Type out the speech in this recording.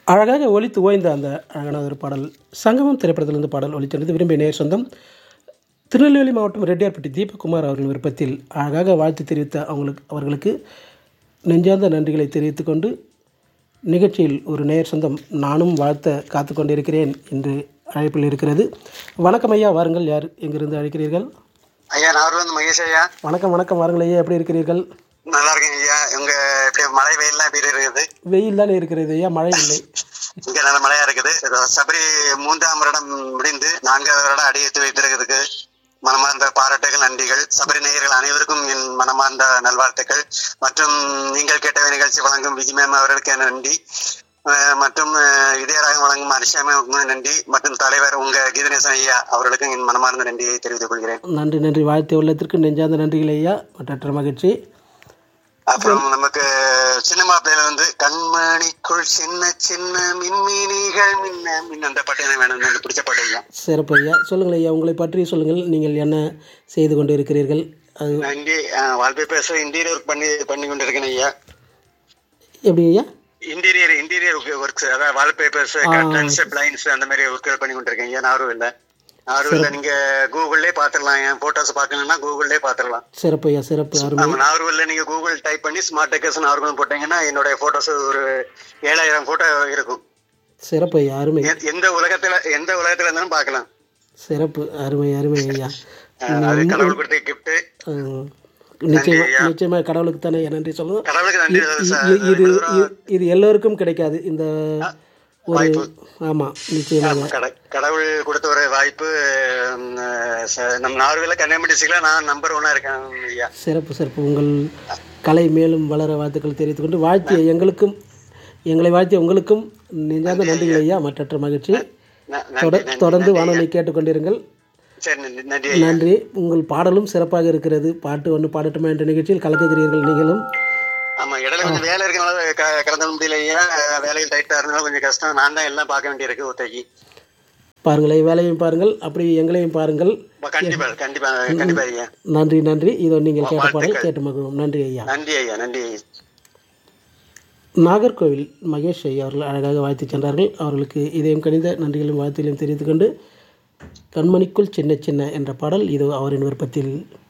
அழகாக ஒலித்து ஓய்ந்த அந்த அழகான ஒரு பாடல் சங்கமம் திரைப்படத்திலிருந்து பாடல் ஒலித்தது விரும்பிய நேர் சொந்தம் திருநெல்வேலி மாவட்டம் ரெட்டியார்பட்டி தீபக்குமார் அவர்களின் விருப்பத்தில் அழகாக வாழ்த்து தெரிவித்த அவங்களுக்கு அவர்களுக்கு நெஞ்சார்ந்த நன்றிகளை தெரிவித்துக் கொண்டு நிகழ்ச்சியில் ஒரு நேர் சொந்தம் நானும் வாழ்த்த காத்து கொண்டிருக்கிறேன் என்று அழைப்பில் இருக்கிறது வணக்கம் ஐயா வாருங்கள் யார் எங்கிருந்து அழைக்கிறீர்கள் ஐயா நான் வந்து மகேஷ் ஐயா வணக்கம் வணக்கம் வாருங்கள் ஐயா எப்படி இருக்கிறீர்கள் நல்லா இருக்கேன் ஐயா உங்க எப்படி மழை வெயில்லாம் எப்படி இருக்குது வெயில் தானே இருக்கிறது ஐயா மழை இல்லை இங்க நல்ல மழையா இருக்குது சபரி மூன்றாம் வருடம் முடிந்து நான்காவது வருடம் அடியெடுத்து வைத்திருக்கிறதுக்கு மனமார்ந்த பாராட்டுகள் நன்றிகள் சபரி நேயர்கள் அனைவருக்கும் என் மனமார்ந்த நல்வாழ்த்துக்கள் மற்றும் நீங்கள் கேட்ட நிகழ்ச்சி வழங்கும் விஜய் மேம் அவர்களுக்கு என் நன்றி அஹ் மற்றும் அஹ் இதயராகம் வழங்கும் அரிஷா மேம் நன்றி மற்றும் தலைவர் உங்க கீதநேசன் ஐயா அவர்களுக்கும் என் மனமார்ந்த நன்றியை தெரிவித்துக் கொள்கிறேன் நன்றி நன்றி வாழ்த்து உள்ளத்திற்கு நெஞ்சார்ந்த நன்றிகள் ஐயா மற்ற மகிழ்ச்சி அப்புறம் நமக்கு சினிமா பிளேல வந்து கண்மணிக்குள் சின்ன சின்ன மின்மினிகள் மின்ன மின்ன அந்த பாட்டு எனக்கு வேணும் எனக்கு பிடிச்ச பாட்டு ஐயா சிறப்பு ஐயா சொல்லுங்கள் ஐயா உங்களை பற்றி சொல்லுங்கள் நீங்கள் என்ன செய்து கொண்டு இருக்கிறீர்கள் அது நான் இந்தி வால்பேப்பர்ஸ் இன்டீரியர் ஒர்க் பண்ணி பண்ணி கொண்டு இருக்கேன் ஐயா எப்படி ஐயா இன்டீரியர் இன்டீரியர் ஒர்க்ஸ் அதாவது வால்பேப்பர்ஸ் கர்டன்ஸ் பிளைன்ஸ் அந்த மாதிரி ஒர்க்குகள் பண்ணி கொண்டு இருக்கேன் ஐயா நாரும் இல்லை நாரும் இல்லை நீங்க கூகுள்லே பாத்துடலாம் என் போட்டோஸ் பார்க்கணும்னா கூகுள்லே பாத்துடலாம் சிறப்பு ஐயா சிறப்பு அருமை ஆமா நாகர்கோவில்ல நீங்க கூகுள் டைப் பண்ணி ஸ்மார்ட் டெக்கர்ஸ் நாகர்கோவில் போட்டீங்கன்னா என்னோட போட்டோஸ் ஒரு ஏழாயிரம் போட்டோ இருக்கும் சிறப்பு ஐயா அருமை எ- எந்த உலகத்துல எந்த உலகத்துல இருந்தாலும் பார்க்கலாம் சிறப்பு அருமை அருமை ஐயா அஹ் அது கடவுள் கொடுத்த கிஃப்ட் அஹ், நிச்சயமா நிச்சயமா கடவுளுக்கு தானே நன்றி சொல்லணும் கடவுளுக்கு நன்றி சார் இ- இது இ- இது எல்லோருக்கும் கிடைக்காது இந்த ஒரு ஆமாம் நிச்சயமாக கட- கடவுள் கொடுத்த ஒரு வாய்ப்பு உம், ச- நம்ம நார்வேல கன்னியாகுமரி டிஸ்ட்ரிக்ட்ல நான் நம்பர் ஒன்னா இருக்கேன் ஐயா சிறப்பு சிறப்பு உங்கள் கலை மேலும் வளர வாழ்த்துக்கள் தெரிவித்துக் கொண்டு வாழ்த்திய எங்களுக்கும் எங்களை வாழ்த்திய உங்களுக்கும் நெஞ்சார்ந்த நன்றிகள் ஐயா மற்றற்ற மகிழ்ச்சி ந- தொட- நன்றி தொடர்ந்து வானொலி கேட்டுக்கொண்டிருங்கள் சரி நன்றி நன்றி ஐயா. நன்றி உங்கள் பாடலும் சிறப்பாக இருக்கிறது பாட்டு ஒன்று பாடட்டுமா என்ற நிகழ்ச்சியில் கலக்குகிறீர்கள் நீங்களும் ஆமா இடையில கொஞ்சம் வேலை இருக்கனால க- கடந்த முடியல ஐயா வேலையில் டைட்டா இருந்தாலும் கொஞ்சம் கஷ்டம் நான் தான் எல்லாம் பார்க்க வேண்டியிருக்கு ஒத்தைக்கு பாருங்கள் வேலையும் பாருங்கள் அப்படி எங்களையும் பாருங்கள் கண்டிப்பா கண்டிப்பா கண்டிப்பா ஐயா நன்றி நன்றி இதோ நீங்கள் கேட்ட பாடல் கேட்டு மகிழ்வோம் நன்றி ஐயா நன்றி ஐயா நன்றி ஐயா நாகர்கோவில் மகேஷ் ஐயா அவர்கள் அழகாக வாழ்த்து சென்றார்கள் அவர்களுக்கு இதயம் கணித நன்றிகளும் வாழ்த்துகளையும் தெரிவித்துக் கொண்டு கண்மணிக்குள் சின்ன சின்ன என்ற பாடல் இது அவரின் விருப்பத்தில்